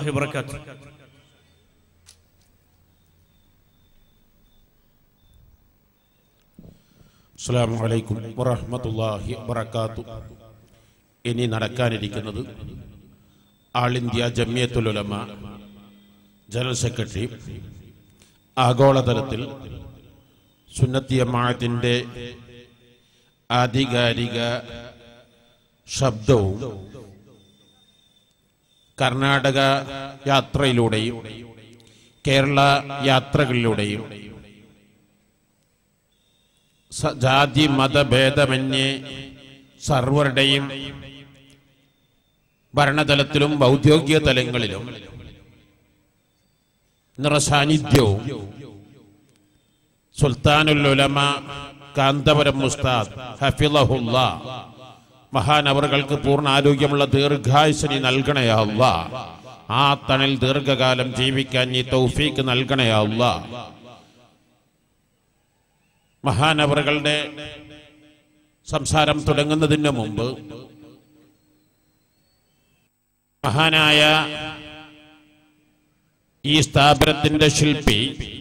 وبركاته അസ്സാം വലൈക്കും വറഹമത്തല്ലാഹി വബർക്കാത്തു ഇനി നടക്കാനിരിക്കുന്നത് all India Jamiyyathul Ulama general secretary ആഗോളതലത്തിൽ സുന്നത്തിയമാഴത്തിൻ്റെ ആധികാരിക ശബ്ദവും കർണാടക യാത്രയിലൂടെയും കേരള യാത്രകളിലൂടെയും സ- ജാതി മതഭേദമന്യേ സർവരുടെയും ഭരണതലത്തിലും ഔദ്യോഗിക തലങ്ങളിലും നിറസാന്നിധ്യവും സുൽത്താനുൽ ഉലമ കാന്തപുരം മുസ്താദ് ഹഫിളഹുല്ല മഹാനവറുകൾക്ക് പൂർണ്ണ ആരോഗ്യമുള്ള ദീർഘായുസനി നൽകണയാവുക ആ തണൽ ദീർഘകാലം ജീവിക്കാൻ നീ തൗഫീക്ക് നൽകണയാവുക മഹാനവറുകളുടെ സംസാരം തുടങ്ങുന്നതിന് മുമ്പ് മഹാനായ ഈ സ്ഥാപനത്തിന്റെ ശില്പി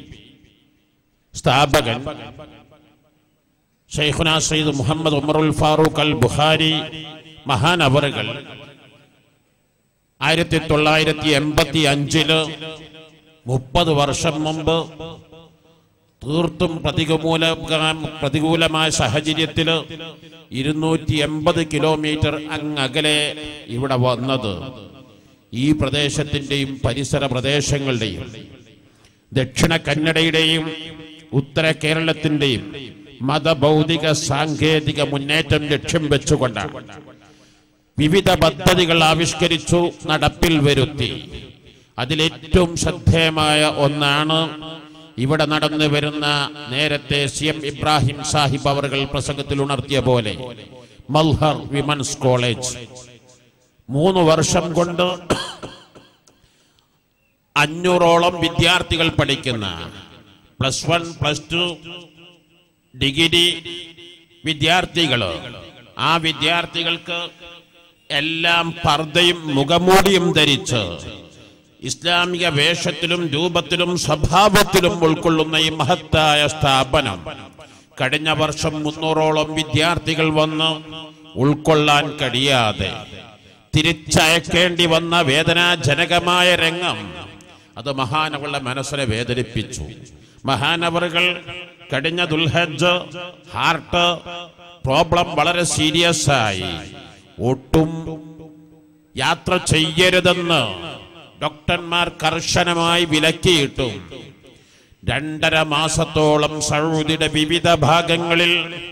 സ്ഥാപകൻ ഷെയ്ഖുന സയ്യിദ് മുഹമ്മദ് ഉമറുൽ ഫാറൂഖ് അൽ ബുഖാരി മഹാനവറുകൾ ആയിരത്തി തൊള്ളായിരത്തി എൺപത്തി അഞ്ചില് മുപ്പത് വർഷം മുമ്പ് തീർത്തും പ്രതികൂല പ്രതികൂലമായ സാഹചര്യത്തിൽ ഇരുന്നൂറ്റി എൺപത് കിലോമീറ്റർ അങ്ങകലെ ഇവിടെ വന്നത് ഈ പ്രദേശത്തിന്റെയും പരിസര പ്രദേശങ്ങളുടെയും ദക്ഷിണ കന്നഡയുടെയും ഉത്തര കേരളത്തിന്റെയും മതഭൗതിക സാങ്കേതിക മുന്നേറ്റം ലക്ഷ്യം വെച്ചുകൊണ്ടാണ് വിവിധ പദ്ധതികൾ ആവിഷ്കരിച്ചു നടപ്പിൽ വരുത്തി അതിലേറ്റവും ശ്രദ്ധേയമായ ഒന്നാണ് ഇവിടെ നടന്നു വരുന്ന നേരത്തെ സി എം ഇബ്രാഹിം സാഹിബ് അവർ പ്രസംഗത്തിൽ ഉണർത്തിയ പോലെ മൽഹർ വിമൻസ് കോളേജ് മൂന്ന് വർഷം കൊണ്ട് അഞ്ഞൂറോളം വിദ്യാർത്ഥികൾ പഠിക്കുന്ന plus one plus two degree വിദ്യാർത്ഥികൾ ആ വിദ്യാർത്ഥികൾക്ക് എല്ലാം പർദ്ദയും മുഖമൂടിയും ധരിച്ച് ഇസ്ലാമിക വേഷത്തിലും രൂപത്തിലും സ്വഭാവത്തിലും ഉൾക്കൊള്ളുന്ന ഈ മഹത്തായ സ്ഥാപനം കഴിഞ്ഞ വർഷം മുന്നൂറോളം വിദ്യാർത്ഥികൾ വന്ന് ഉൾക്കൊള്ളാൻ കഴിയാതെ തിരിച്ചയക്കേണ്ടി വന്ന വേദനാജനകമായ രംഗം അത് മഹാനവളുടെ മനസ്സിനെ വേദനിപ്പിച്ചു മഹാനവറുകൾ കഴിഞ്ഞ ദുൽഹജ് ഹാർട്ട് പ്രോബ്ലം വളരെ സീരിയസ് ആയി ഒട്ടും യാത്ര ചെയ്യരുതെന്ന് ഡോക്ടർമാർ കർശനമായി വിലക്കിയിട്ടും രണ്ടര മാസത്തോളം സൗദിയുടെ വിവിധ ഭാഗങ്ങളിൽ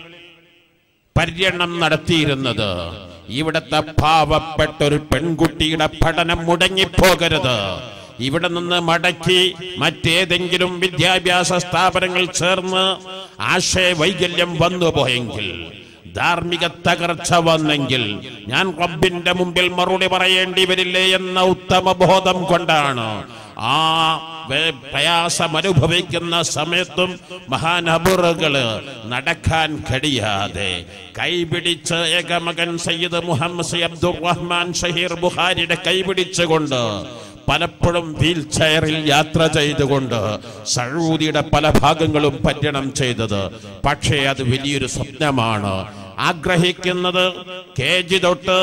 പര്യടനം നടത്തിയിരുന്നത് ഇവിടത്തെ പാവപ്പെട്ട ഒരു പെൺകുട്ടിയുടെ പഠനം മുടങ്ങിപ്പോകരുത് ഇവിടെ നിന്ന് മടക്കി മറ്റേതെങ്കിലും വിദ്യാഭ്യാസ സ്ഥാപനങ്ങൾ ചേർന്ന് ആശയവൈകല്യം വന്നുപോയെങ്കിൽ ധാർമ്മിക തകർച്ച വന്നെങ്കിൽ ഞാൻ റബ്ബിന്റെ മുമ്പിൽ മറുപടി പറയേണ്ടി വരില്ലേ എന്ന ഉത്തമ ബോധം കൊണ്ടാണ് ആ വേ- പ്രയാസം അനുഭവിക്കുന്ന സമയത്തും മഹാനബുറുകള് നടക്കാൻ കഴിയാതെ കൈപിടിച്ച് ഏകമകൻ സയ്യിദ് മുഹമ്മദ് സി അബ്ദുറഹ്മാൻ ഷഹീർ ബുഹാരിയുടെ കൈപിടിച്ചുകൊണ്ട് പലപ്പോഴും വീൽ ചെയറിൽ യാത്ര ചെയ്തുകൊണ്ട് സൗദിയുടെ പല ഭാഗങ്ങളും പര്യടനം ചെയ്തത് പക്ഷേ അത് വലിയൊരു സ്വപ്നമാണ് ആഗ്രഹിക്കുന്നത് കെ ജി തൊട്ട്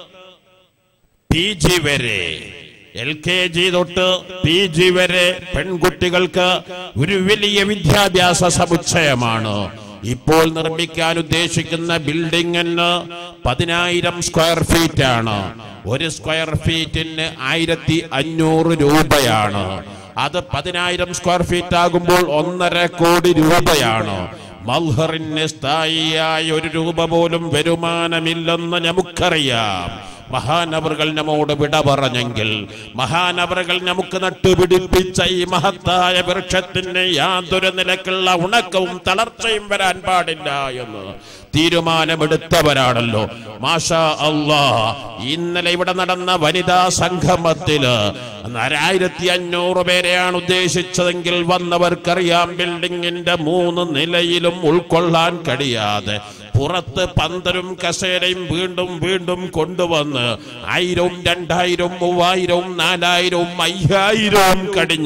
പി ജി വരെ എൽ കെ ജി തൊട്ട് പി ജി വരെ പെൺകുട്ടികൾക്ക് ഒരു വലിയ വിദ്യാഭ്യാസ സമുച്ചയമാണ് ഇപ്പോൾ നിർമ്മിക്കാൻ ഉദ്ദേശിക്കുന്ന ബിൽഡിങ്ങിന് പതിനായിരം സ്ക്വയർ ഫീറ്റ് ആണ് ഒരു സ്ക്വയർ ഫീറ്റിന് ആയിരത്തി അഞ്ഞൂറ് രൂപയാണ് അത് പതിനായിരം സ്ക്വയർ ഫീറ്റ് ആകുമ്പോൾ ഒന്നര കോടി രൂപയാണ് മൽഹറിന് സ്ഥായിയായ ഒരു രൂപ പോലും വരുമാനമില്ലെന്ന് നമുക്കറിയാം മഹാനവറുകൾ നമ്മോട് വിട പറഞ്ഞെങ്കിൽ മഹാനവറുകൾ നമുക്ക് നട്ടുപിടിപ്പിച്ച ഈ മഹത്തായ വൃക്ഷത്തിന് യാതൊരു നിലക്കുള്ള ഉണക്കവും തളർച്ചയും വരാൻ പാടില്ല എന്ന് തീരുമാനമെടുത്തവരാണല്ലോ മാഷാ അള്ളാ ഇന്നലെ ഇവിടെ നടന്ന വനിതാ സംഗമത്തില് ആയിരത്തി അഞ്ഞൂറ് പേരെയാണ് ഉദ്ദേശിച്ചതെങ്കിൽ വന്നവർക്കറിയാം ബിൽഡിങ്ങിന്റെ മൂന്ന് നിലയിലും ഉൾക്കൊള്ളാൻ കഴിയാതെ പുറത്ത് പന്തലും കസേരയും വീണ്ടും വീണ്ടും കൊണ്ടുവന്ന് ആയിരവും രണ്ടായിരവും മൂവായിരവും നാലായിരവും അയ്യായിരവും കടിഞ്ഞ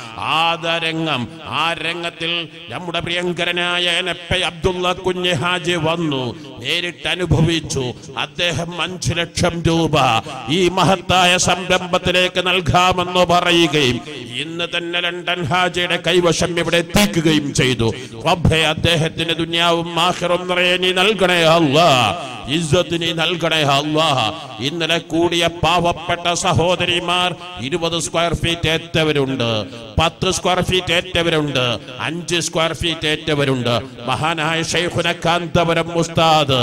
ആദരംഗം ആ രംഗത്തിൽ നമ്മുടെ പ്രിയങ്കരനായ എനപ്പ അബ്ദുള്ള കുഞ്ഞ് ഹാജി വന്നു നേരിട്ട് അനുഭവിച്ചു അദ്ദേഹം അഞ്ചു ലക്ഷം രൂപ ഈ മഹത്തായ സംരംഭത്തിലേക്ക് നൽകാമെന്ന് പറയുകയും ഇന്ന് തന്നെ ലണ്ടൻ ഹാജിയുടെ കൈവശം ഇവിടെ എത്തിക്കുകയും ചെയ്തു റബ്ബേ അദ്ദേഹത്തിന് ദുനിയാവും ആഖിറും നിറയെ നീ നൽകണേ അല്ലാ ഇസ്സത്ത് നീ നൽകണേ അല്ലാ ഇന്നലെ കൂടിയ പാവപ്പെട്ട സഹോദരിമാർ ഇരുപത് സ്ക്വയർ ഫീറ്റ് ഏറ്റവരുണ്ട് പത്ത് സ്ക്വയർ ഫീറ്റ് ഏറ്റവരുണ്ട് അഞ്ച് സ്ക്വയർ ഫീറ്റ് ഏറ്റവരുണ്ട് മഹാനായ ഷെയ്ഖുന കാന്തപുരം മുസ്താദ്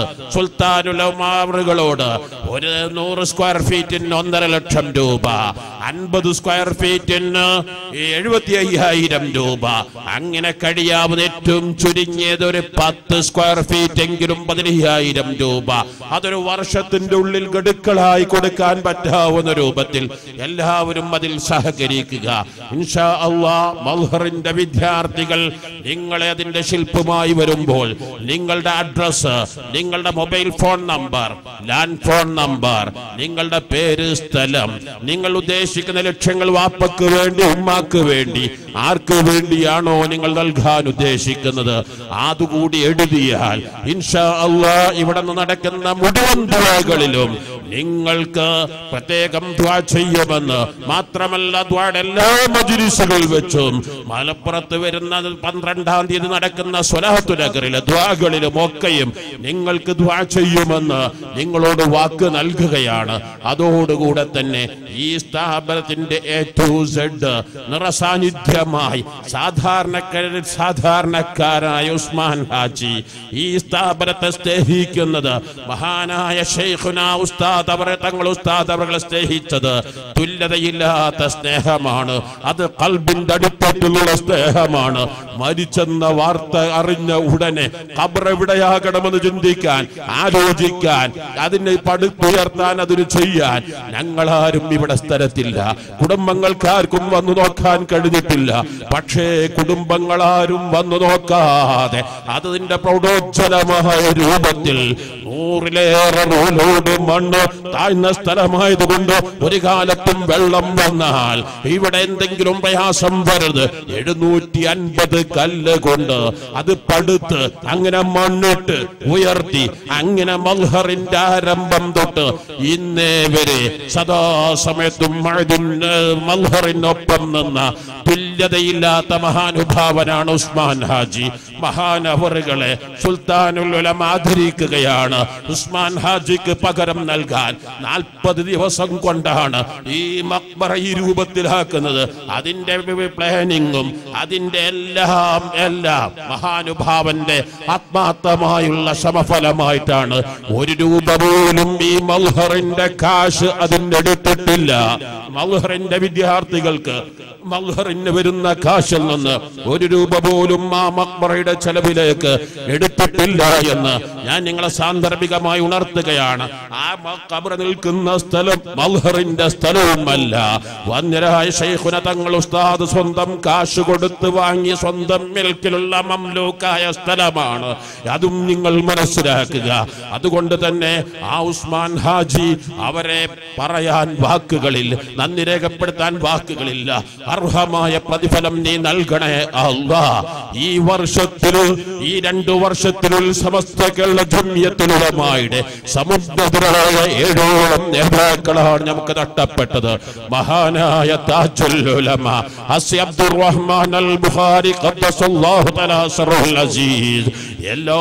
സുൽത്താനുലമാറുകളോട് ഒരു നൂറ് സ്ക്വയർ ഫീറ്റിന് ഒന്നര ലക്ഷം രൂപ അൻപത് സ്ക്വയർ ഫീറ്റിന് എഴുപത്തി അയ്യായിരം രൂപ അങ്ങനെ കഴിയാവുന്ന ഏറ്റവും ചുരുങ്ങിയത് ഒരു പത്ത് സ്ക്വയർ ഫീറ്റ് എങ്കിലും പതിനയ്യായിരം രൂപ അതൊരു വർഷത്തിന്റെ ഉള്ളിൽ ഗഡുക്കളായി കൊടുക്കാൻ പറ്റാവുന്ന രൂപത്തിൽ എല്ലാവരും അതിൽ സഹകരിക്കുക ഇൻഷാ അള്ളാ മൽഹറിന്റെ വിദ്യാർത്ഥികൾ നിങ്ങളെ അതിന്റെ ശില്പമായി വരുമ്പോൾ നിങ്ങളുടെ അഡ്രസ് നിങ്ങളുടെ mobile phone number land phone number നിങ്ങളുടെ പേര് സ്ഥലം നിങ്ങൾ ഉദ്ദേശിക്കുന്ന ലക്ഷ്യങ്ങൾ വാപ്പക്ക് വേണ്ടി ഉമ്മാക്ക് വേണ്ടി ആർക്ക് വേണ്ടിയാണോ നിങ്ങൾ നൽകാൻ ഉദ്ദേശിക്കുന്നത് അതുകൂടി എഴുതിയാൽ ഇൻഷാ അള്ളാ ഇവിടെ നിന്ന് നടക്കുന്ന മുഴുവൻ ദ്വാകളിലും നിങ്ങൾക്ക് പ്രത്യേകം ദ്വാ ചെയ്യുമെന്ന് മാത്രമല്ല ദ്വായുടെ എല്ലാ മജിലിസുകൾ വെച്ചും മലപ്പുറത്ത് വരുന്ന പന്ത്രണ്ടാം തീയതി നടക്കുന്ന സ്വലാത്തു നഗറിലെ ദ്വാകളിലും ഒക്കെയും നിങ്ങൾക്ക് ദ്വാ ചെയ്യുമെന്ന് നിങ്ങളോട് വാക്ക് നൽകുകയാണ് അതോടുകൂടെ തന്നെ ഈ സ്ഥാപനത്തിന്റെ എ ടു സെഡ് നിറസാന്നിധ്യമായി സാധാരണക്കാരിൽ സാധാരണക്കാരായ ഉസ്മാൻ ഹാജി ഈ സ്ഥാപനത്തെ സ്നേഹിക്കുന്നത് മഹാനായ ഷെയ്ഖുന ഉസ്താദ് അവരെ തങ്ങൾ ഉസ്താദ് അവരെ സ്നേഹിച്ചത് തുല്യതയില്ലാത്ത സ്നേഹമാണ് അത് കൽബിന്റെ അടിത്തട്ടിലുള്ള സ്നേഹമാണ് മരിച്ചെന്ന വാർത്ത അറിഞ്ഞ ഉടനെ ഖബർ എവിടെയാകണമെന്ന് ചിന്തിക്കാൻ ആലോചിക്കാൻ അതിനെ പടുത്തുയർത്താൻ അതിന് ചെയ്യാൻ ഞങ്ങളാരും ഇവിടെ സ്ഥലത്തില്ല കുടുംബങ്ങൾക്കാർക്കും വന്നു നോക്കാൻ കഴിഞ്ഞിട്ടില്ല പക്ഷേ കുടുംബങ്ങളാരും വന്നു നോക്കാതെ അതിന്റെ പ്രൗഢോജ്വലമായ രൂപത്തിൽ നൂറിലേറെ റോലോട് മണ്ണ് താഴ്ന്ന സ്ഥലമായതുകൊണ്ട് ഒരു കാലത്തും വെള്ളം വന്നാൽ ഇവിടെ എന്തെങ്കിലും പ്രയാസം വരരുത് എഴുന്നൂറ്റി അൻപത് കല്ല് കൊണ്ട് അത് പടുത്ത് അങ്ങനെ മണ്ണിട്ട് ഉയർത്തി അങ്ങനെ മൽഹറിന്റെ ആരംഭം തൊട്ട് ഇന്നേ വരെ സദാസമയത്തും മഴതിന് മൽഹറിനൊപ്പം നിന്ന തുല്യതയില്ലാത്ത മഹാനുഭാവനാണ് ഉസ്മാൻ ഹാജി മഹാനവറുകളെ സുൽത്താനുൽ ഉലമ ആദരിക്കുകയാണ് ഉസ്മാൻ ഹാജിക്ക് പകരം നൽകാൻ നാൽപ്പത് ദിവസം കൊണ്ടാണ് ഈ മക്ബറ ഈ രൂപത്തിലാക്കുന്നത് അതിന്റെ പ്ലാനിങ്ങും അതിന്റെ എല്ലാം എല്ലാം മഹാനുഭാവന്റെ ആത്മാർത്ഥമായുള്ള ശ്രമഫലമായിട്ടാണ് ഒരു രൂപ പോലും ഈ മൽഹറിന്റെ കാശ് അതിനെടുത്തിട്ടില്ല മൽഹറിന്റെ വിദ്യാർത്ഥികൾക്ക് മൽഹറിന് വരുന്ന കാശിൽ നിന്ന് ഒരു രൂപ പോലും ആ മക്ബറയുടെ ചെലവിലേക്ക് എടുത്തിട്ടില്ല എന്ന് ഞാൻ നിങ്ങളെ സാന്ദർഭികമായി ഉണർത്തുകയാണ് ആ കബറ നിൽക്കുന്ന സ്ഥലം മൽഹറിന്റെ സ്ഥലവുമല്ല വന്യരായ ശൈഖുന തങ്ങൾ ഉസ്താദ് സ്വന്തം കാശ് കൊടുത്ത് വാങ്ങി സ്വന്തം മിൽക്കിലുള്ള മംലൂക്കായ സ്ഥലമാണ് അതും നിങ്ങൾ മനസ്സിലാക്കുക അതുകൊണ്ട് തന്നെ ആ ഉസ്മാൻ ഹാജി അവരെ പറയാൻ വാക്കുകളിൽ നന്ദി രേഖപ്പെടുത്താൻ വാക്കുകളില്ല അർഹമായ പ്രതിഫലം നീ നൽകണേ അല്ലാ ഈ വർഷത്തിൽ ഈ രണ്ടു വർഷത്തിനുള്ളിൽ സമസ്ത കേരള ജമ്യത്തിലുടമായുടെ സമുദ്രപുരമായ ഏഴോളം നേതാക്കളാണ് നമുക്ക് നഷ്ടപ്പെട്ടത് മഹാനായ താജുൽ ഉലമ ഹസി അബ്ദുറഹ്മാൻ അൽ ബുഖാരി ഖദ്ദസല്ലാഹു തആല സറഹുൽ അസീസ് എല്ലാ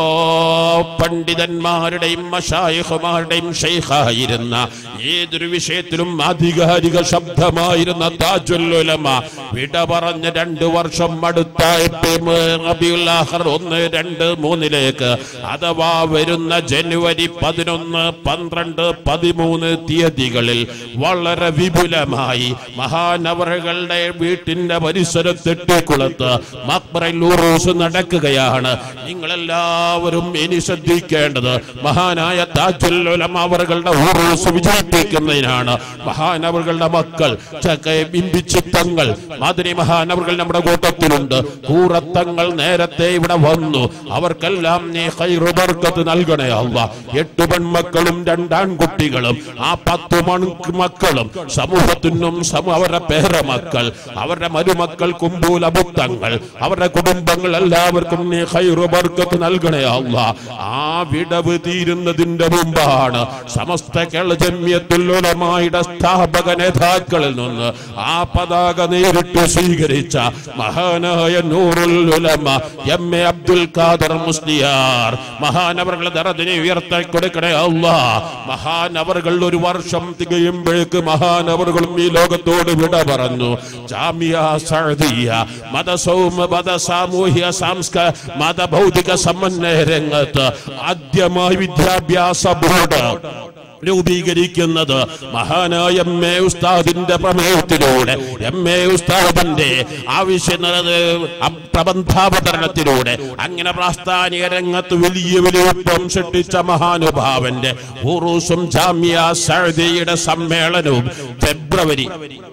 പണ്ഡിതന്മാരുടെയും മശായിഖുമാരുടെയും ഷെയ്ഖായിരുന്ന ഏതൊരു വിഷയത്തിലും ആധികാരിക ശബ്ദമായിരുന്ന താജുൽ ഉലമ വിട പറഞ്ഞ് രണ്ടു വർഷം അടുത്തായിട്ട് റബിയുൽ ആഖിർ ഒന്ന് രണ്ട് മൂന്നിലേക്ക് അഥവാ വരുന്ന ജനുവരി പതിനൊന്ന് പന്ത്രണ്ട് പതിമൂന്ന് തീയതികളിൽ വളരെ വിപുലമായി മഹാനവറുകളുടെ വീട്ടിന്റെ പരിസരത്തെട്ടിക്കുളത്ത് മക്ബറയിൽ ഉറൂസ് നടക്കുകയാണ് നിങ്ങളെല്ലാം നമ്മളെല്ലാവരും ഇനി ശ്രദ്ധിക്കേണ്ടത് മഹാനായ താജുൽ ഉലമ അവറുകളുടെ ഉറൂസ് വിജയിപ്പിക്കുന്നതിനാണ് മഹാനവറുകളുടെ മക്കൾ ചക്ക ബിംബിച്ചിത്തങ്ങൾ മദനി മഹാനവറുകൾ നമ്മുടെ കൂട്ടത്തിലുണ്ട് കൂറത്തങ്ങൾ നേരത്തെ ഇവിടെ വന്നു അവർക്കെല്ലാം നീ ഖൈറു ബർക്കത്ത് നൽകണേ അല്ല എട്ട് പെൺമക്കളും രണ്ടാൺകുട്ടികളും ആ പത്ത് മൺ മക്കളും സമൂഹത്തിനും സമ അവരുടെ പേരമക്കൾ അവരുടെ മരുമക്കൾ കുമ്പൂലബുദ്ധങ്ങൾ അവരുടെ കുടുംബങ്ങൾ എല്ലാവർക്കും നീ ഖൈറു ബർക്കത്ത് നൽകണേ അല്ല ആ വിടവ് തീരുന്നതിന്റെ മുമ്പാണ് സമസ്ത കേരള ജമ്യത്തുല്ലുലമായുടെ സ്ഥാപക നേതാക്കളിൽ നിന്ന് ആ പതാക നേരിട്ട് സ്വീകരിച്ച മഹാനായ നൂറുൽ ഉലമ എം എ അബ്ദുൽ ഖാദർ മുസ്ലിയാർ മഹാനവറുകളെ ദറദിനെ ഉയർത്തി കൊടുക്കണേ അല്ലാ മഹാനവറുകൾ ഒരു വർഷം തികയുമ്പോഴേക്ക് മഹാനവറുകളും ഈ ലോകത്തോട് വിട പറഞ്ഞു ജാമിയ സഅദിയ മതസൗമ മത സാമൂഹ്യ സാംസ്കാര മത ഭൗതിക സമന്വയ രംഗത്ത് ആദ്യമായി വിദ്യാഭ്യാസ ബോർഡ് രൂപീകരിക്കുന്നത് മഹാനായ എം എ ഉസ്താദിന്റെ പ്രമേയത്തിലൂടെ എം എ ഉസ്താദിന്റെ ആവശ്യ പ്രബന്ധാവതരണത്തിലൂടെ അങ്ങനെ പ്രാസ്ഥാനിക രംഗത്ത് വലിയ വലിയൊപ്പം സൃഷ്ടിച്ച മഹാനുഭാവന്റെ ഉറൂസും ജാമ്യ സഅദിയുടെ സമ്മേളനവും ഫെബ്രുവരി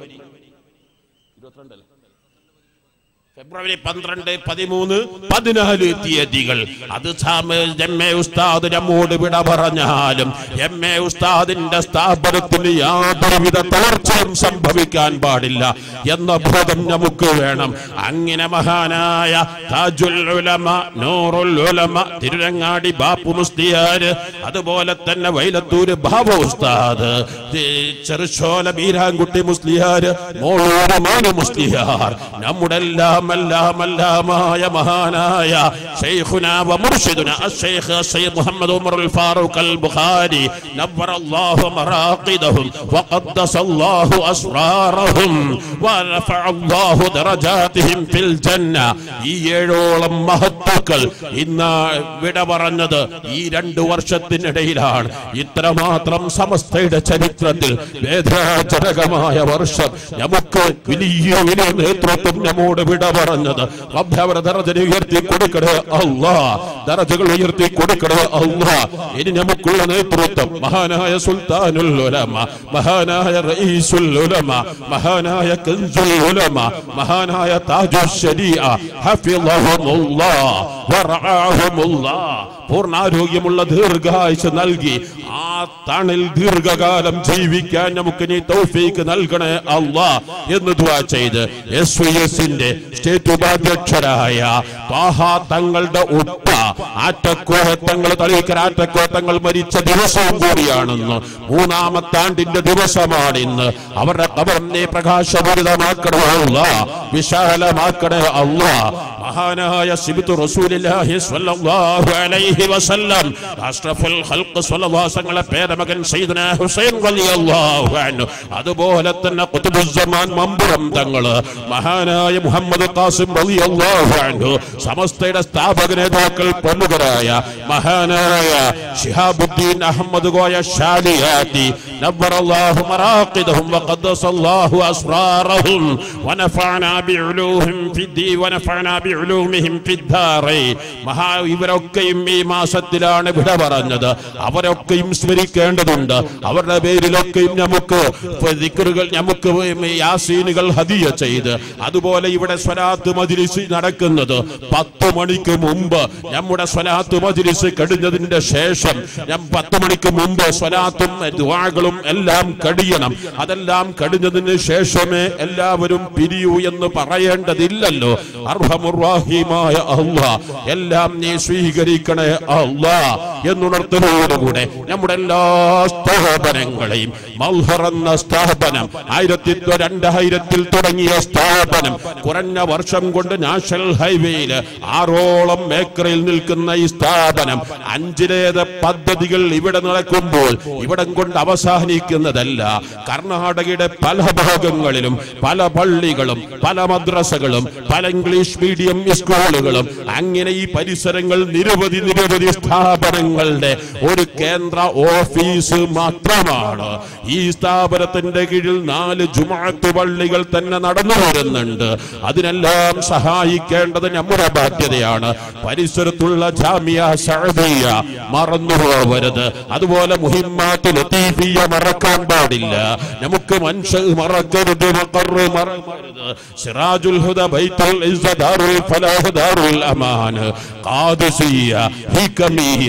ഫെബ്രുവരി പന്ത്രണ്ട് പതിമൂന്ന് പതിനാല് തീയതികൾ അത് സാമ- എം എ ഉസ്താദ് നമ്മോട് വിട പറഞ്ഞാലും എം എ ഉസ്താദിന്റെ സ്ഥാപനത്തിന് യാതൊരുവിധ തളർച്ചയും സംഭവിക്കാൻ പാടില്ല എന്ന ബോധം നമുക്ക് വേണം അങ്ങനെ മഹാനായ താജുൽ ഉലമ നൂറുൽ ഉലമ തിരുരങ്ങാടി ബാപ്പു മുസ്തിയാര് അതുപോലെ തന്നെ വൈലത്തൂര് ബാബ ഉസ്താദ് തി- ചെറുശോല ബീരാൻകുട്ടി മുസ്ലിയാര് മോളൂര് മാനു മുസ്ലിയാർ നമ്മുടെ എല്ലാം എല്ലാം എല്ലാമായ മഹാനായ ശൈഖുന വ മുർഷിദുന അശ്ശൈഖ് സയ്യിദ് മുഹമ്മദ് ഉമർ അൽ ഫാറൂഖ് അൽ ബുഖാരി നവ്വറ അല്ലാഹു മറാഖിദഹും വഖദ്ദസ അല്ലാഹു അസ്റാറഹും വറഫഅ അല്ലാഹു ദറജാതിഹിം ഫിൽ ജന്ന ഈ ഏഴോളം മഹത്തുക്കൾ ഇന്ന് വിട പറഞ്ഞത് ഈ രണ്ടു വർഷത്തിനിടയിലാണ് ഇത്രമാത്രം സമസ്തയുടെ ചരിത്രത്തിൽ വേദനാജനകമായ വർഷം നമുക്ക് വലിയ വലിയ നേതൃത്വം നമ്മോട് വിട പറഞ്ഞത് റബ്ബ് അവരെ ദറജനെ ഉയർത്തി കൊടുക്കണേ അല്ലാ ദറജകൾ ഉയർത്തി കൊടുക്കണേ അല്ലാ ഇനി നമുക്കുള്ള നേതൃത്വം മഹാനായ സുൽത്താനുൽ ഉലമ മഹാനായ റഈസുൽ ഉലമ മഹാനായ കൻസുൽ ഉലമ മഹാനായ താജുൽ ശരീഅ ഹഫിളഹുമുല്ലാ വറഅഹുമുല്ലാ പൂർണ്ണാരോഗ്യമുള്ള ദീർഘായുസ് നൽകി ആ തണിൽ ദീർഘകാലം ജീവിക്കാൻ നമുക്ക് നീ തൗഫീക്ക് നൽകണേ അല്ലാ എന്ന് ദുആ ചെയ്ത് എസ് വി എസിന്റെ സ്റ്റേറ്റ് ഉപാധ്യക്ഷരായ താഹ തങ്ങളുടെ ഉപ്പ ആറ്റക്കോഹത്തങ്ങൾ തളിക്കര ആറ്റക്കോഹത്തങ്ങൾ മരിച്ച ദിവസവും കൂടിയാണെന്ന് മൂന്നാമത്തെ ആണ്ടിന്റെ ദിവസമാണ് ഇന്ന് അവരുടെ കബറിനെ പ്രകാശപൂരിതമാക്കണേ അല്ല വിശാലമാക്കണേ അല്ല മഹാനായ സിബിത്തു റസൂലില്ലാഹി സ്വല്ലല്ലാഹു അലൈഹി വസല്ലം അഷ്റഫുൽ ഖൽഖ് സ്വല്ലല്ലാഹുങ്ങളെ പേരമകൻ സയ്യിദുന ഹുസൈൻ റളിയല്ലാഹു അൻഹു അതുപോലെ തന്നെ ഖുതുബുസ്സമാൻ മമ്പുറം തങ്ങള് മഹാനായ മുഹമ്മദ് ഖാസിം റളിയല്ലാഹു അൻഹു സമസ്തയുടെ സ്ഥാപക നേതാക്കൾ പ്രമുഖരായ മഹാനായ ശിഹാബുദ്ദീൻ അഹമ്മദ് കോയ ഷാലിയാത്തി നബ്ബറല്ലാഹു മറാഖിദഹും വഖദ്ദസല്ലാഹു അസ്റാറഹും വനഫഅനാ ബിഉലൂഹിം ഫിദ്ദീ വനഫഅനാ ബിഉലൂമിഹിം ഫിദ്ദാറൈൻ മഹാ ഇവരൊക്കെയും ഈ മാസത്തിലാണ് വിട പറഞ്ഞത് അവരൊക്കെയും സ്മരിക്കേണ്ടതുണ്ട് അവരുടെ പേരിലൊക്കെയും നമുക്ക് ദിക്റുകൾ നമുക്ക് യാസീനുകൾ ഹദിയ ചെയ്ത് അതുപോലെ ഇവിടെ സ്വലാത്ത് മജ്ലിസ് നടക്കുന്നത് പത്ത് മണിക്ക് മുമ്പ് നമ്മുടെ സ്വലാത്ത് മജ്ലിസ് കഴിഞ്ഞതിന്റെ ശേഷം ഞാൻ പത്ത് മണിക്ക് മുമ്പ് സ്വലാത്തും ദുആകളും എല്ലാം കഴിയണം അതെല്ലാം കഴിഞ്ഞതിന് ശേഷമേ എല്ലാവരും പിരിയൂ എന്ന് പറയേണ്ടതില്ലല്ലോ അർഹമുറാഹിമായ അള്ളാ എല്ലാം നീ സ്വീകരിക്കണേ അള്ളാ എന്നുണർത്തലോടുകൂടെ നമ്മുടെ എല്ലാ സ്ഥാപനങ്ങളെയും മൽഹർ എന്ന സ്ഥാപനം ആയിരത്തി രണ്ടായിരത്തിൽ തുടങ്ങിയ സ്ഥാപനം കുറഞ്ഞ വർഷം കൊണ്ട് നാഷണൽ ഹൈവേയിൽ ആറോളം ഏക്കറിൽ നിൽക്കുന്ന ഈ സ്ഥാപനം അഞ്ചിലേത് പദ്ധതികൾ ഇവിടെ നടക്കുമ്പോൾ ഇവിടം കൊണ്ട് അവസാനിക്കുന്നതല്ല കർണാടകയുടെ പല ഭാഗങ്ങളിലും പല പള്ളികളും പല മദ്രസകളും പല ഇംഗ്ലീഷ് മീഡിയം സ്കൂളുകളും അങ്ങനെ ഈ പരിസരങ്ങൾ നിരവധി നിരവധി സ്ഥാപനങ്ങളുടെ ഒരു കേന്ദ്ര ഓഫീസ് മാത്രമാണ് ഈ സ്ഥാപനത്തിന്റെ കീഴിൽ നാല് ജുമാഅത്ത് പള്ളികൾ തന്നെ നടന്നു വരുന്നുണ്ട് അതിനെല്ലാം അതിനെല്ലാം സഹായിക്കേണ്ടത് നമ്മുടെ ബാധ്യതയാണ് പരിസരത്തുള്ള ജാമിയ സഅദിയ മറന്നു പോവരുത് അതുപോലെ മുഹിമ്മാത്ത് ലത്തീഫിയ മറക്കാൻ പാടില്ല നമുക്ക് മനുഷ്യ മറക്കരുത് മഖറ് മറക്കരുത് സിറാജുൽ ഹുദ ബൈത്തുൽ ഇസ്സ ദാറുൽ ഫലാഹ് ദാറുൽ അമാൻ ഖാദിസിയ ഹികമിയ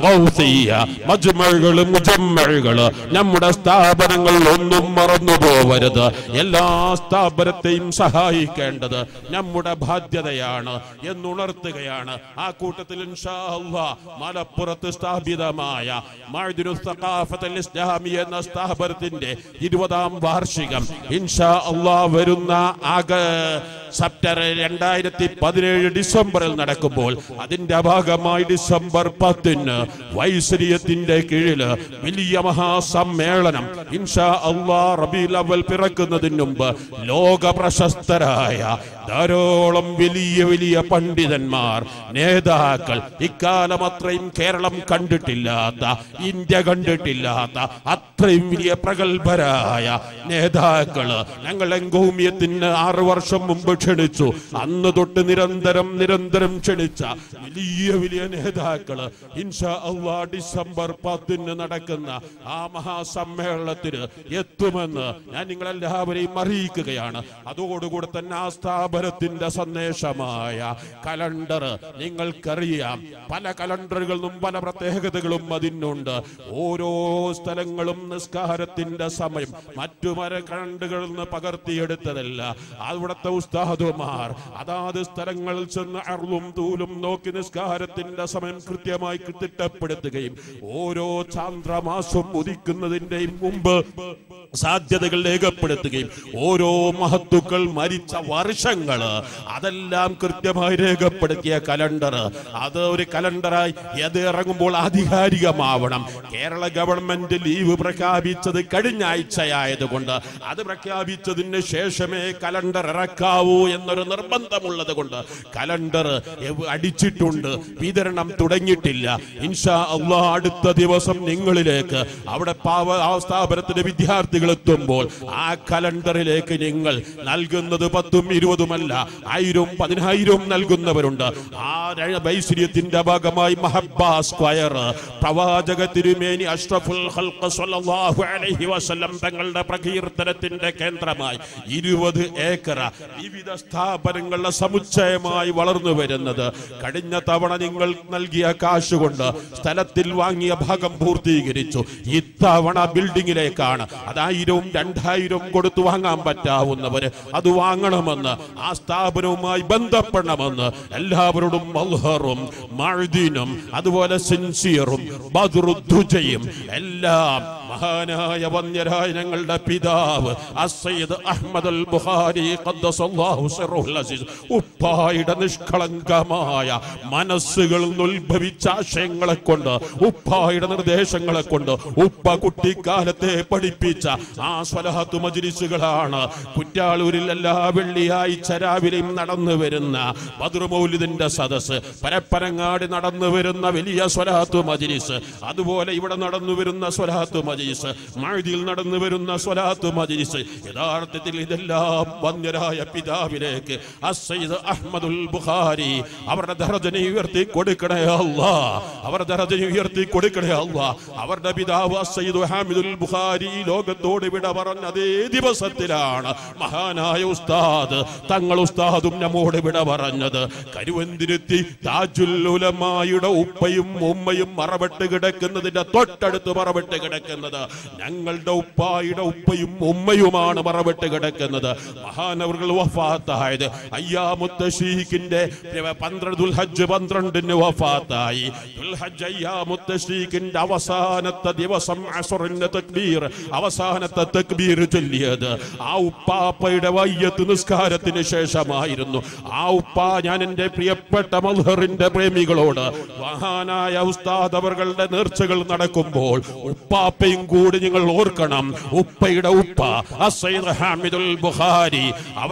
ഗൗസിയ മജ്മഉകൾ മുജമ്മഉകൾ നമ്മുടെ സ്ഥാപനങ്ങൾ ഒന്നും മറന്നു പോവരുത് എല്ലാ സ്ഥാപനത്തെയും സഹായിക്കേണ്ടത് നമ്മുടെ ബാധ്യതയാണ് എന്നുണർത്തുകയാണ് ആ കൂട്ടത്തിൽ ഇൻഷാ അല്ലാഹ് മലപ്പുറത്ത് സ്ഥാപിതമായ മഅ്ദിനു സഖാഫത്തുൽ ഇസ്ലാമി എന്ന സ്ഥാപനത്തിന്റെ ഇരുപതാം വാർഷികം ഇൻഷാ അല്ലാഹ് വരുന്ന ആഗ സെപ്റ്റംബർ രണ്ടായിരത്തി പതിനേഴ് ഡിസംബറിൽ നടക്കുമ്പോൾ അതിന്റെ ഭാഗമായി ഡിസംബർ പത്തിന് വൈസരിയത്തിന്റെ കീഴിൽ വലിയ മഹാസമ്മേളനം ഇൻഷാ അള്ളാ റബീൽ അവൽ പിറക്കുന്നതിന് മുമ്പ് ലോക പ്രശസ്തരായ ധാരാളം വലിയ വലിയ പണ്ഡിതന്മാർ നേതാക്കൾ ഇക്കാലം അത്രയും കേരളം കണ്ടിട്ടില്ലാത്ത ഇന്ത്യ കണ്ടിട്ടില്ലാത്ത അത്രയും വലിയ പ്രഗത്ഭരായ നേതാക്കള് ഞങ്ങൾ എങ്കോമിയത്തിന് ആറു വർഷം മുമ്പ് ക്ഷണിച്ചു അന്ന് തൊട്ട് നിരന്തരം നിരന്തരം ക്ഷണിച്ച വലിയ വലിയ നേതാക്കള് ഇൻഷാ അള്ളാ ഡിസംബർ പത്തിന് നടക്കുന്ന ആ മഹാസമ്മേളനത്തിന് എത്തുമെന്ന് ഞാൻ നിങ്ങളെല്ലാവരെയും അറിയിക്കുകയാണ് അതോടുകൂടെ തന്നെ ആ സ്ഥാപനത്തിന്റെ സന്ദേശമായ കലണ്ടർ നിങ്ങൾക്കറിയാം പല കലണ്ടറുകളും പല പ്രത്യേകതകളും അതിനുണ്ട് ഓരോ സ്ഥലങ്ങളും നിസ്കാരത്തിന്റെ സമയം മറ്റു മര കലണ്ടറുകളിൽ നിന്ന് പകർത്തിയെടുത്തതല്ല അവിടുത്തെ ഉസ്താദുമാർ അതാത് സ്ഥലങ്ങളിൽ ചെന്ന് അറുവും തൂലും നോക്കി നിസ്കാരത്തിന്റെ സമയം കൃത്യമായി തിട്ടപ്പെടുത്തുകയും ഓരോ ചാന്ദ്രമാസം ഉദിക്കുന്നതിന്റെയും മുമ്പ് സാധ്യതകൾ രേഖപ്പെടുത്തുകയും ഓരോ മഹത്തുക്കൾ മരിച്ച വർഷങ്ങള് അതെല്ലാം കൃത്യമായി രേഖപ്പെടുത്തിയ കലണ്ടർ അത് ഒരു കലണ്ടറായി അത് ഇറങ്ങുമ്പോൾ ആധികാരികമാവണം കേരള ഗവൺമെന്റ് ലീവ് പ്രഖ്യാപിച്ചത് കഴിഞ്ഞ ആഴ്ചയായതുകൊണ്ട് അത് പ്രഖ്യാപിച്ചതിന് ശേഷമേ കലണ്ടർ ഇറക്കാവൂ എന്നൊരു നിർബന്ധമുള്ളത് കൊണ്ട് കലണ്ടർ അടിച്ചിട്ടുണ്ട് വിതരണം തുടങ്ങിയിട്ടില്ല ഇൻഷാ അള്ളാഹ് അടുത്ത ദിവസം നിങ്ങളിലേക്ക് അവിടെ പാവ ആ സ്ഥാപനത്തിന്റെ വിദ്യാർത്ഥികൾ എത്തുമ്പോൾ ആ കലണ്ടറിലേക്ക് നിങ്ങൾ നൽകുന്നത് പത്തും ഇരുപതുമല്ല ആയിരവും പതിനായിരവും നൽകുന്നവരുണ്ട് ആ വൈശ്വര്യത്തിന്റെ ഭാഗമായി മഹബ സ്ക്വയർ പ്രവാചക തിരുമേനി അഷ്റഫുൽ ഖൽഖ് സ്വല്ലല്ലാഹു അലൈഹി വസല്ലം തങ്ങളുടെ പ്രകീർത്തനത്തിന്റെ കേന്ദ്രമായി ഇരുപത് ഏക്കർ വിവിധ സ്ഥാപനങ്ങളുടെ സമുച്ചയമായി വളർന്നു വരുന്നത് കഴിഞ്ഞ തവണ നിങ്ങൾ നൽകിയ കാശ് കൊണ്ട് സ്ഥലത്തിൽ വാങ്ങിയ ഭാഗം പൂർത്തീകരിച്ചു ഇത്തവണ ബിൽഡിങ്ങിലേക്കാണ് അതായിരവും രണ്ടായിരവും കൊടുത്തു വാങ്ങാൻ പറ്റാവുന്നവര് അത് വാങ്ങണമെന്ന് ആ സ്ഥാപനവുമായി ബന്ധപ്പെടണമെന്ന് എല്ലാവരോടും മൽഹറും മഴുദീനും അതുപോലെ സിൻസിയറും ബദറുദ്ദുജയും എല്ലാം മഹാനായ വന്യരായ ഞങ്ങളുടെ പിതാവ് അസയ്യിദ് അഹ്മദ് അൽ ബുഖാരി ഖദ്ദസല്ലാഹു സിർറുൽ അസീസ് ഉപ്പായുടെ നിഷ്കളങ്കമായ മനസ്സുകളിൽ നിന്ന് ഉത്ഭവിച്ച ആശയങ്ങളെ കൊണ്ട് ഉപ്പായുടെ നിർദ്ദേശങ്ങളെ കൊണ്ട് ഉപ്പ കുട്ടിക്കാലത്തെ പഠിപ്പിച്ച ആ സ്വലഹത്ത് മജ്ലിസുകളാണ് കുറ്റാളൂരിൽ എല്ലാ വെള്ളിയാഴ്ച രാവിലെയും നടന്നു വരുന്ന ബദ്രുമൗലിദിന്റെ സദസ് പരപ്പനങ്ങാടി നടന്നു വരുന്ന വലിയ സ്വലാത്ത് മജ്ലിസ് അതുപോലെ ഇവിടെ നടന്നു വരുന്ന സ്വലാത്ത് മജ്ലിസ് മഴതിയിൽ നടന്നു വരുന്ന സ്വലാത്ത് മജ്ലിസ് യഥാർത്ഥത്തിൽ ഇതെല്ലാം വന്യരായ പിതാവിലേക്ക് അസയ്യിദ് അഹ്മദുൽ ബുഖാരി അവരുടെ ദർജനെ ഉയർത്തി കൊടുക്കണേ അല്ലാ അവരുടെ ദർജനെ ഉയർത്തി കൊടുക്കണേ അല്ലാ അവരുടെ പിതാവ് അസയ്യിദ് ഹാമിദുൽ ബുഖാരി ലോകത്തോട് വിട പറഞ്ഞ അതേ ദിവസത്തിലാണ് മഹാനായ ഉസ്താദ് തങ്ങൾ ഉസ്താദും നമ്മോട് വിട പറഞ്ഞത് കരുവന്തിരുത്തി താജുൽ ഉലമായുടെ ഉപ്പയും ഉമ്മയും മറവിട്ട് കിടക്കുന്നതിന്റെ തൊട്ടടുത്ത് മറവിട്ട് കിടക്കുന്നത് ഞങ്ങളുടെ ഉപ്പായുടെ ഉപ്പയും ഉമ്മയുമാണ് മറവിട്ട് കിടക്കുന്നത് മഹാനവറുകൾ വഫാത്തായത് അയ്യാമുത്തഷീഖിന്റെ പന്ത്രണ്ട് ദുൽഹജ്ജ് പന്ത്രണ്ടിന് വഫാത്തായി ദുൽഹജ്ജ് അയ്യാമുത്തഷീഖിന്റെ അവസാനത്തെ ദിവസം അസുറിന്റെ തക്ബീർ അവസാനത്തെ തക്ബീർ ചൊല്ലിയത് ആ ഉപ്പാപ്പയുടെ വയ്യത്ത് നിസ്കാരത്തിന് ശേഷമായിരുന്നു ആ ഉപ്പ ഞാൻ എന്റെ പ്രിയപ്പെട്ട മൽഹറിന്റെ പ്രേമികളോട് മഹാനായ ഉസ്താദ് അവരുടെ നേർച്ചകൾ നടക്കുമ്പോൾ ഉപ്പാപ്പയും കൂടി നിങ്ങൾ ഓർക്കണം ഉപ്പയുടെ ഉപ്പ അസൈദ് ഹാമിദുൽ ബുഖാരി അവരുടെ ദ-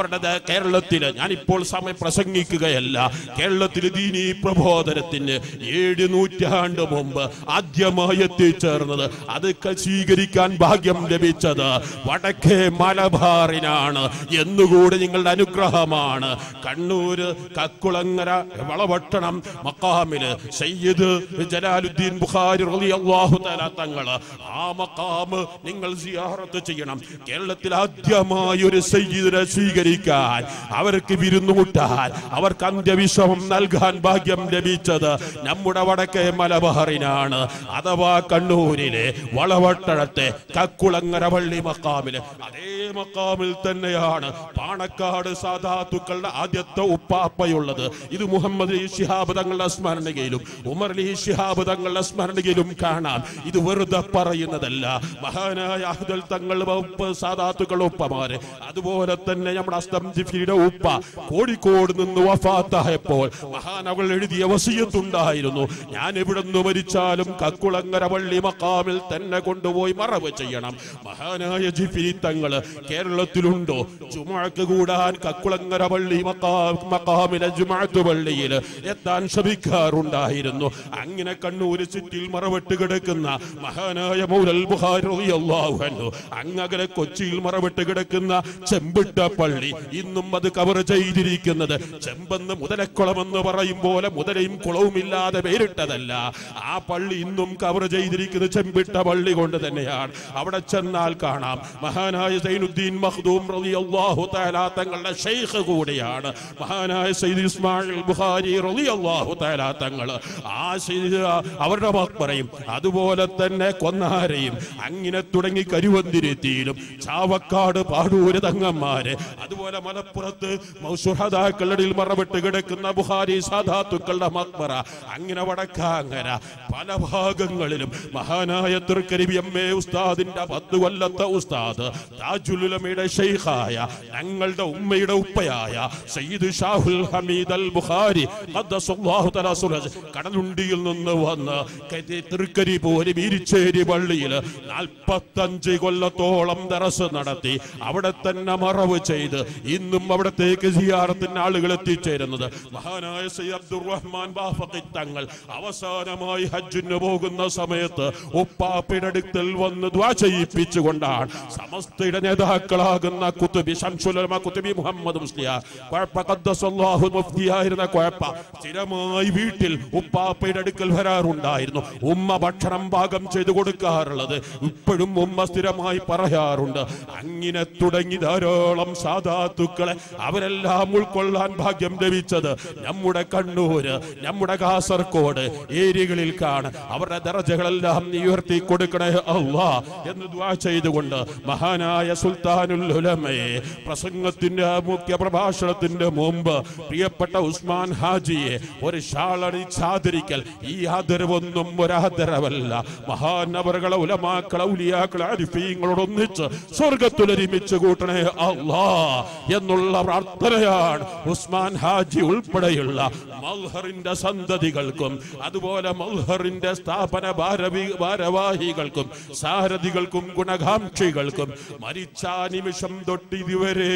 കേരളത്തില് ഞാനിപ്പോൾ സമയം പ്രസംഗിക്കുകയല്ല കേരളത്തില് ദീനീ പ്രബോധനത്തിന് ഏഴ് നൂറ്റാണ്ട് മുമ്പ് ആദ്യമായി എത്തിച്ചേർന്നത് അത് ക- സ്വീകരിക്കാൻ ഭാഗ്യം ലഭിച്ചത് വടക്കേ മലബാറിനാണ് എന്നുകൂടി നിങ്ങളുടെ അനുഗ്രഹമാണ് കണ്ണൂര് കക്കുളങ്ങര വളവട്ടണം മക്കാമില് സയ്യിദ് ജലാലുദ്ദീൻ ബുഖാരി റളിയല്ലാഹു തആല തങ്ങള് ആ മക്കാമ് നിങ്ങൾ സിയാറത്ത് ചെയ്യണം കേരളത്തിൽ ആദ്യമായി ഒരു സയ്യിദിനെ സ്വീകരിക്കാൻ അവർക്ക് വിരുന്നുമുട്ടാൻ അവർക്ക് അന്ത്യവിശ്രമം നൽകാൻ ഭാഗ്യം ലഭിച്ചത് നമ്മുടെ വടക്കേ മലബാറിനാണ് അഥവാ കണ്ണൂരിലെ വളവട്ടഴത്തെ കക്കുളങ്ങര പള്ളി മക്കാമില് അതേ മക്കാമിൽ തന്നെയാണ് പാണക്കാട് സാധാത്തുക്കളുടെ ആദ്യത്തെ ഉപ്പാപ്പയുള്ളത് ഇത് മുഹമ്മദ് അലി ശിഹാബ് തങ്ങളുടെ സ്മരണയിലും ഉമർ അലി ശിഹാബ് തങ്ങളുടെ സ്മരണയിലും കാണാം ഇത് വെറുതെ പറയുന്നതല്ല മഹാനായ അഹ്ദൽ തങ്ങൾ ഉപ്പ സാധാത്തുക്കളുടെ ഉപ്പമാര് അതുപോലെ തന്നെ നമ്മുടെ അസ്തം ജിഫിയുടെ ഉപ്പ കോഴിക്കോട് നിന്ന് വഫാത്തായപ്പോൾ മഹാനവൾ എഴുതിയ വസീയത്തുണ്ടായിരുന്നു ഞാൻ എവിടെ നിന്ന് മരിച്ചാലും കക്കുളങ്ങര പള്ളി മക്കാമിൽ തന്നെ കൊണ്ടുപോയി മറവ് ചെയ്യണം മഹാനായ ജിഫിരി തങ്ങള് കേരളത്തിലുണ്ടോ ജുമാക്ക് കൂടാൻ കക്കുളങ്ങര പള്ളി മക്കാ മക്കാമിലെ ജുമാത്ത് പള്ളിയിൽ എത്താൻ ശ്രമിക്കാറുണ്ടായിരുന്നു അങ്ങനെ കണ്ണൂര് ചുറ്റിൽ മറവിട്ട് കിടക്കുന്ന മഹാനായ മൗലൽ ബുഖാരി റളിയല്ലാഹു അൻഹു അങ്ങകലെ കൊച്ചിയിൽ മറവിട്ട് കിടക്കുന്ന ചെമ്പിട്ട പള്ളി ഇന്നും അത് കവർ ചെയ്തിരിക്കുന്നത് ചെമ്പെന്ന് മുതലക്കുളമെന്ന് പറയും പോലെ മുതലയും കുളവും ഇല്ലാതെ പേരിട്ടതല്ല ആ പള്ളി ഇന്നും കവർ ചെയ്തിരിക്കുന്നത് ചെമ്പിട്ട പള്ളി കൊണ്ട് തന്നെയാണ് അവിടെ ചെന്നാൽ കാണാം മഹാനായ സൈനുദ്ദീൻ മഖ്ദൂം റളിയല്ലാഹു തആല തങ്ങളുടെ ഷെയ്ഖ് കൂടിയാണ് മഹാനായ സയ്യിദ് ഇസ്മായിൽ ബുഖാരി റളിയല്ലാഹു തആല തങ്ങൾ ആ സയ്യിദ് അവരുടെ മക്ബറയും അതുപോലെ തന്നെ കൊന്നാരയും അങ്ങനെ തുടങ്ങി കരുവന്തിരുത്തിയിലും ചാവക്കാട് പാടൂര് തങ്ങന്മാര് അതുപോലെ മലപ്പുറത്ത് മൗസുഹദാക്കളുടെ മറവിട്ട് കിടക്കുന്ന ബുഹാരി സാധാത്തുക്കളുടെ മക്ബറ അങ്ങനെ വടക്കാങ്ങര പല ഭാഗങ്ങളിലും മഹാനായ തുർക്കരിബി എം എ ഉസ്താദിന്റെ പത്ത് കൊല്ലത്തെ ഉസ്താദ് താജുലുലമയുടെ ഷെയ്ഖായ ഞങ്ങളുടെ ഉമ്മയുടെ ഉപ്പയായ സയ്യിദ് ഷാഹുൽ ഹമീദ് അൽ ബുഖാരി ഖദ്ദസല്ലാഹു തആല സുറജ് കടലുണ്ടിയിൽ നിന്ന് വന്ന് കതി- തൃക്കരി പോലെ വീരിച്ചേരി പള്ളിയിൽ നാൽപ്പത്തഞ്ച് കൊല്ലത്തോളം ദറസ് നടത്തി അവിടെ തന്നെ മറവ് ചെയ്ത് ഇന്നും അവിടത്തേക്ക് സിയാറത്തിന് ആളുകൾ എത്തിച്ചേരുന്നത് മഹാനായ സയ്യിദ് അബ്ദുറഹ്മാൻ ബാഫഖി തങ്ങൾ അവസാനമായി ഹജ്ജിന് പോകുന്ന സമയത്ത് ഉപ്പാപ്പിയുടെ അടുക്കൽ വന്ന് ദ്വാ ചെയ്യിപ്പിച്ചുകൊണ്ടാണ് സമസ്തയുടെ നേതാക്കളാകുന്ന കുത്തുബി ശംസുലമ കുത്തുബി മുഹമ്മദ് മുസ്ലിയാർ കുഴപ്പ ഖദ്ദസല്ലാഹു മുഫ്തിയായിരുന്ന കുഴപ്പ സ്ഥിരമായി വീട്ടിൽ ഉപ്പാപ്പയുടെ അടുക്കൽ വരാറുണ്ടായിരുന്നു ഉമ്മ ഭക്ഷണം പാകം ചെയ്തു കൊടുക്കാറുള്ളത് ഇപ്പോഴും ഉമ്മ സ്ഥിരമായി പറയാറുണ്ട് അങ്ങനെ തുടങ്ങി ധാരാളം സാധാത്തുക്കളെ അവരെല്ലാം ഉൾക്കൊള്ളാൻ ഭാഗ്യം ലഭിച്ചത് നമ്മുടെ കണ്ണൂര് നമ്മുടെ കാസർഗോഡ് ഏരിയകളിൽ കാണാൻ അവരുടെ ദറജകളെല്ലാം നീ ഉയർത്തി കൊടുക്കണേ അള്ളാ എന്ന് ദ്വാ ചെയ്തുകൊണ്ട് മഹാനായ സുൽത്താനുൽ ഉലമയെ പ്രസംഗത്തിന്റെ മുഖ്യ പ്രഭാഷണത്തിന്റെ മുമ്പ് പ്രിയപ്പെട്ട ഉസ്മാൻ ഹാജിയെ ഒരു ഷാളണി ചാദരിക്കൽ ഈ ആദരവൊന്നും ഒരാദരവല്ല മഹാനവറുകളെ ഉലമാക്കളെ ഉലിയാക്കളെ അരിഫീങ്ങളോടൊന്നിച്ച് സ്വർഗത്തിലൊരുമിച്ച് കൂട്ടണേ അള്ളാ എന്നുള്ള പ്രാർത്ഥനയാണ് ഉസ്മാൻ ഹാജി ഉൾപ്പെടെയുള്ള മൽഹറിന്റെ സന്തതികൾക്കും അതുപോലെ മൽഹറിന്റെ സ്ഥാപന ഭാരവി ഭാരവാഹികൾക്കും സാരഥികൾക്കും ഗുണകാംക്ഷികൾക്കും മരിച്ച ആ നിമിഷം തൊട്ട് ഇതുവരെ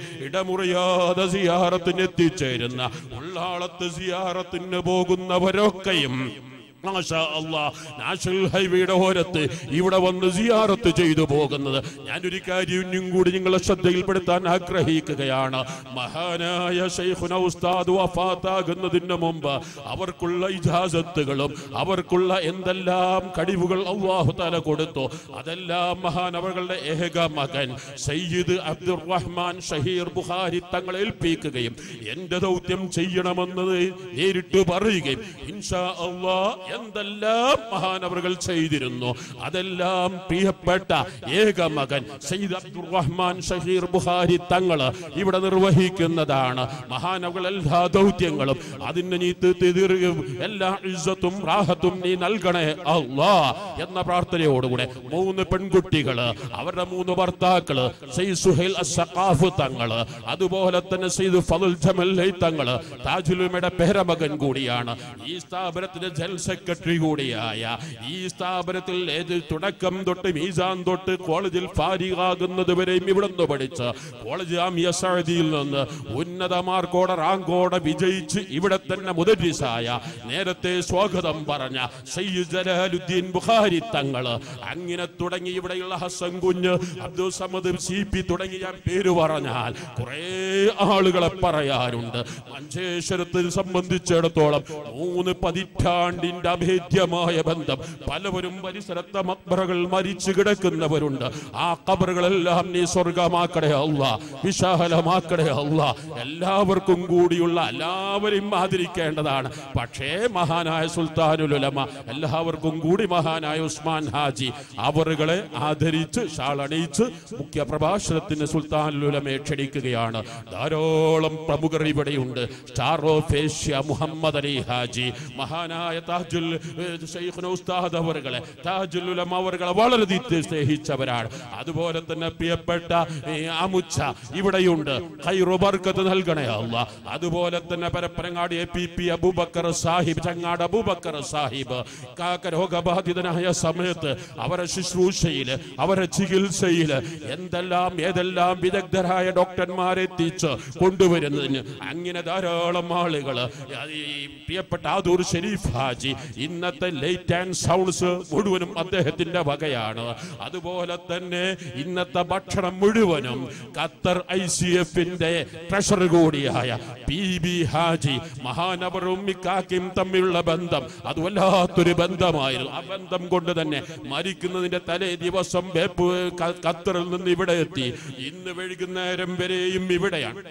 ഇടമുറിയാതെ സിയാറത്തിന് എത്തിച്ചേരുന്ന ഉള്ളാളത്ത് സിയാറത്തിന് പോകുന്നവരൊക്കെയും മാഷാ അല്ലാ, നാഷണൽ ഹൈവേയുടെ ഓരത്ത് ഇവിടെ വന്ന് സിയാറത്ത് ചെയ്തു പോകുന്നത് ഞാനൊരു കാര്യം ഇനിയും കൂടി നിങ്ങളെ ശ്രദ്ധയിൽപ്പെടുത്താൻ ആഗ്രഹിക്കുകയാണ് മഹാനായ ഷെയ്ഖുന ഉസ്താദ് വഫാത്താകുന്നതിന് മുമ്പ് അവർക്കുള്ള ഇജാസത്തുകളും അവർക്കുള്ള എന്തെല്ലാം കഴിവുകൾ അള്ളാഹു തല കൊടുത്തു അതെല്ലാം മഹാനവകളുടെ ഏക മകൻ സയ്യിദ് അബ്ദുറഹ്മാൻ ഷഹീർ ബുഖാരി തങ്ങളെ ഏൽപ്പിക്കുകയും എന്റെ ദൗത്യം ചെയ്യണമെന്നത് നേരിട്ട് പറയുകയും ഇൻഷാ അള്ളാ എന്തെല്ലാം മഹാനവറുകൾ ചെയ്തിരുന്നു അതെല്ലാം പ്രിയപ്പെട്ട ഏക മകൻ സയ്യിദ് അബ്ദുറഹ്മാൻ ഷഹീർ ബുഖാരി തങ്ങള് ഇവിടെ നിർവഹിക്കുന്നതാണ് മഹാനവകൾ എല്ലാ ദൗത്യങ്ങളും അതിന് നീ തി- തി- തി- എല്ലാ ഇസ്സത്തും റാഹത്തും നീ നൽകണേ അള്ളാ എന്ന പ്രാർത്ഥനയോടുകൂടെ മൂന്ന് പെൺകുട്ടികള് അവരുടെ മൂന്ന് ഭർത്താക്കള് സയ്യിദ് സുഹൈൽ അസ്സഖാഫ് തങ്ങള് അതുപോലെ തന്നെ സയ്യിദ് ഫതുൽ ജമൽ തങ്ങള് താജുലുമയുടെ പേരമകൻ കൂടിയാണ് ഈ സ്ഥാപനത്തിന്റെ ജൽസക്ക് സെക്രട്ടറി കൂടിയായ ഈ സ്ഥാപനത്തിൽ ഏത് തുടക്കം തൊട്ട് മീസാൻ തൊട്ട് കോളേജിൽ ഫാരികാകുന്നത് വരെയും ഇവിടെ നിന്ന് പഠിച്ച് കോളേജ് ജാമിയ സഅദിയിൽ നിന്ന് ഉന്നത മാർക്കോടെ റാങ്കോടെ വിജയിച്ച് ഇവിടെ തന്നെ മുദരിസായ നേരത്തെ സ്വാഗതം പറഞ്ഞ സയ്യിദ് ജലാലുദ്ദീൻ ബുഖാരി തങ്ങള് അങ്ങനെ തുടങ്ങി ഇവിടെയുള്ള ഹസൻ കുഞ്ഞ് അബ്ദുൽ സമദ് സി പി തുടങ്ങി ഞാൻ പേര് പറഞ്ഞാൽ കുറെ ആളുകളെ പറയാനുണ്ട് മഞ്ചേശ്വരത്തെ സംബന്ധിച്ചിടത്തോളം മൂന്ന് പതിറ്റാണ്ടിന്റെ അഭേദ്യമായ ബന്ധം പലവരും പരിസരത്തെ മക്ബറകൾ മരിച്ചു കിടക്കുന്നവരുണ്ട് ആ കബറുകളെല്ലാം നീ സ്വർഗമാക്കടേ അല്ല വിശാലമാക്കടേ അല്ല എല്ലാവർക്കും കൂടിയുള്ള എല്ലാവരെയും ആദരിക്കേണ്ടതാണ് പക്ഷേ മഹാനായ സുൽത്താനുലുലമ എല്ലാവർക്കും കൂടി മഹാനായ ഉസ്മാൻ ഹാജി അവറുകളെ ആദരിച്ച് ഷാളണിയിച്ച് മുഖ്യ പ്രഭാഷണത്തിന് സുൽത്താനുലുലമയെ ക്ഷണിക്കുകയാണ് ധാരാളം പ്രമുഖർ ഇവിടെയുണ്ട് star of Asia Muhammad Ali Haji മഹാനായ താജുൽ ഏഹ്, ശൈഖുന ഉസ്താദ് അവറുകളെ താജുൽ ഉലമ അവറുകളെ വളരെ അധികം സ്നേഹിച്ചവരാണ് അതുപോലെ തന്നെ പ്രിയപ്പെട്ട ഈ അമുച്ച ഇവിടെയുണ്ട് ഖൈറു ബർക്കത്ത് നൽകണേ അല്ല അതുപോലെ തന്നെ Parappanangadi A P P Aboobacker Sahib Changad Aboobacker Sahib കാക്ക രോഗബാധിതനായ സമയത്ത് അവരെ ശുശ്രൂഷയില് അവരെ ചികിത്സയില് എന്തെല്ലാം ഏതെല്ലാം വിദഗ്ധരായ ഡോക്ടർമാരെ എത്തിച്ച് കൊണ്ടുവരുന്നതിന് അങ്ങനെ ധാരാളം ആളുകൾ ഈ പ്രിയപ്പെട്ട ആദൂർ ഷെരീഫ് ഹാജി ഇന്നത്തെ ലൈറ്റ് ആൻഡ് സൗണ്ട്സ് മുഴുവനും അദ്ദേഹത്തിന്റെ വകയാണ് അതുപോലെ തന്നെ ഇന്നത്തെ ഭക്ഷണം മുഴുവനും ഖത്തർ ഐ സി എഫിന്റെ ട്രഷറർ കൂടിയായ പി ബി ഹാജി മഹാനവറും മിക്കാക്കിയും തമ്മിലുള്ള ബന്ധം അത് വല്ലാത്തൊരു ബന്ധമായിരുന്നു ആ ബന്ധം കൊണ്ട് തന്നെ മരിക്കുന്നതിന്റെ തലേ ദിവസം ബേപ്പ് ക- ഖത്തറിൽ നിന്ന് ഇവിടെ എത്തി ഇന്ന് വൈകുന്നേരം വരെയും ഇവിടെയാണ്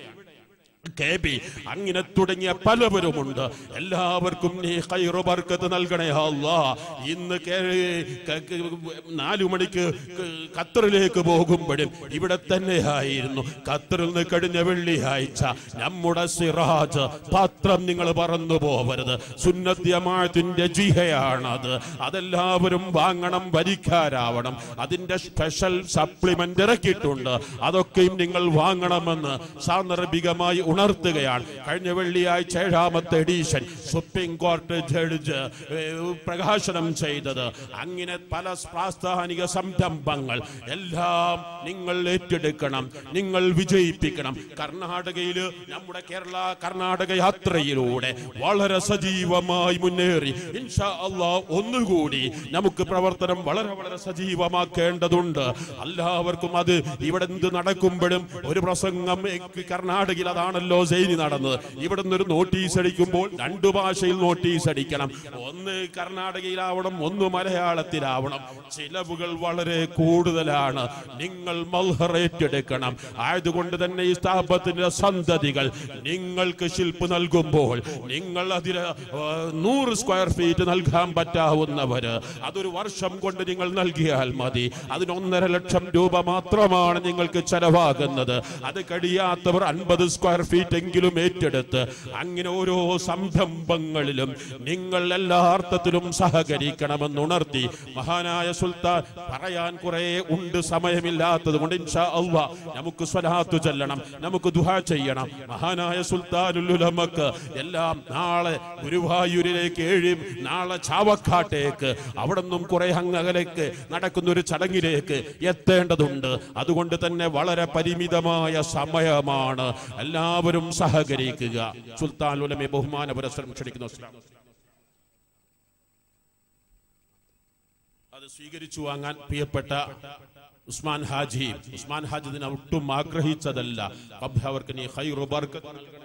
കെ ബി അങ്ങനെ തുടങ്ങിയ പലവരുമുണ്ട് എല്ലാവർക്കും നീ ഖൈറു ബർക്കത്ത് നൽകണേ അല്ലാ ഇന്ന് കേ- ക- ക- നാലു മണിക്ക് ക- ഖത്തറിലേക്ക് പോകുമ്പോഴും ഇവിടെ തന്നെയായിരുന്നു ഖത്തറിൽ നിന്ന് കഴിഞ്ഞ വെള്ളിയാഴ്ച നമ്മുടെ സിറാജ് പത്രം നിങ്ങൾ പറന്നു പോവരുത് സുന്നത്യമാഴത്തിന്റെ ജിഹയാണത് അതെല്ലാവരും വാങ്ങണം വരിക്കാരാവണം അതിന്റെ സ്പെഷ്യൽ സപ്ലിമെന്റ് ഇറക്കിയിട്ടുണ്ട് അതൊക്കെയും നിങ്ങൾ വാങ്ങണമെന്ന് സാന്ദർഭികമായി ഉണർത്തുകയാണ് കഴിഞ്ഞ വെള്ളിയാഴ്ച ഏഴാമത്തെ എഡീഷൻ സുപ്രീം കോടതി ജഡ്ജ് ഏഹ്, പ്രകാശനം ചെയ്തത് അങ്ങനെ പല പ്രാസ്ഥാനിക സംരംഭങ്ങൾ എല്ലാം നിങ്ങൾ ഏറ്റെടുക്കണം നിങ്ങൾ വിജയിപ്പിക്കണം കർണാടകയിൽ നമ്മുടെ കേരള കർണാടക യാത്രയിലൂടെ വളരെ സജീവമായി മുന്നേറി ഇൻഷാ അള്ളാ ഒന്നുകൂടി നമുക്ക് പ്രവർത്തനം വളരെ വളരെ സജീവമാക്കേണ്ടതുണ്ട് എല്ലാവർക്കും അത് ഇവിടെ എന്ത് നടക്കുമ്പോഴും ഒരു പ്രസംഗം എനിക്ക് കർണാടകയിൽ അതാണല്ലോ സൈനി നടന്നത് ഇവിടെ നിന്ന് ഒരു നോട്ടീസ് അടിക്കുമ്പോൾ രണ്ടു ഭാഷയിൽ നോട്ടീസ് അടിക്കണം ഒന്ന് കർണാടകയിലാവണം ഒന്ന് മലയാളത്തിലാവണം ചിലവുകൾ വളരെ കൂടുതലാണ് നിങ്ങൾ മൽഹർ ഏറ്റെടുക്കണം ആയതുകൊണ്ട് തന്നെ ഈ സ്ഥാപനത്തിന്റെ സന്തതികൾ നിങ്ങൾക്ക് ശില്പ് നൽകുമ്പോൾ നിങ്ങൾ അതിന് ആ, നൂറ് സ്ക്വയർ ഫീറ്റ് നൽകാൻ പറ്റാവുന്നവര് അതൊരു വർഷം കൊണ്ട് നിങ്ങൾ നൽകിയാൽ മതി അതിന് ഒന്നര ലക്ഷം രൂപ മാത്രമാണ് നിങ്ങൾക്ക് ചെലവാകുന്നത് അത് കഴിയാത്തവർ അൻപത് സ്ക്വയർ ഫീറ്റ് എങ്കിലും ഏറ്റെടുത്ത് അങ്ങനെ ഓരോ സംരംഭങ്ങളിലും നിങ്ങൾ എല്ലാ അർത്ഥത്തിലും സഹകരിക്കണമെന്ന് ഉണർത്തി മഹാനായ സുൽത്താൻ പറയാൻ കുറെ ഉണ്ട് സമയമില്ലാത്തത് കൊണ്ട് ഇൻഷാ അള്ളാ നമുക്ക് സ്വലാത്തു ചെല്ലണം നമുക്ക് ദുഹാ ചെയ്യണം മഹാനായ സുൽത്താനുലുലമക്ക് എല്ലാം നാളെ ഗുരുവായൂരിലേക്ക് ഏഴ് നാളെ ചാവക്കാട്ടേക്ക് അവിടെ നിന്നും കുറെ അങ്ങകലേക്ക് നടക്കുന്ന ഒരു ചടങ്ങിലേക്ക് എത്തേണ്ടതുണ്ട് അതുകൊണ്ട് തന്നെ വളരെ പരിമിതമായ സമയമാണ് എല്ലാവരും സഹകരിക്കുക സുൽത്താൻ ഉലമെ ബഹുമാന പുരസ്സരം ക്ഷണിക്കുന്നു അസ്സലാം. അത് സ്വീകരിച്ചു വാങ്ങാൻ പ്രിയപ്പെട്ട ഉസ്മാൻ ഹാജി ഉസ്മാൻ ഹാജി ഇതിനെ ഒട്ടും ആഗ്രഹിച്ചതല്ല റബ്ബ് അവർക്ക് നീ ഖൈറു ബർക്കത്ത് നൽകണം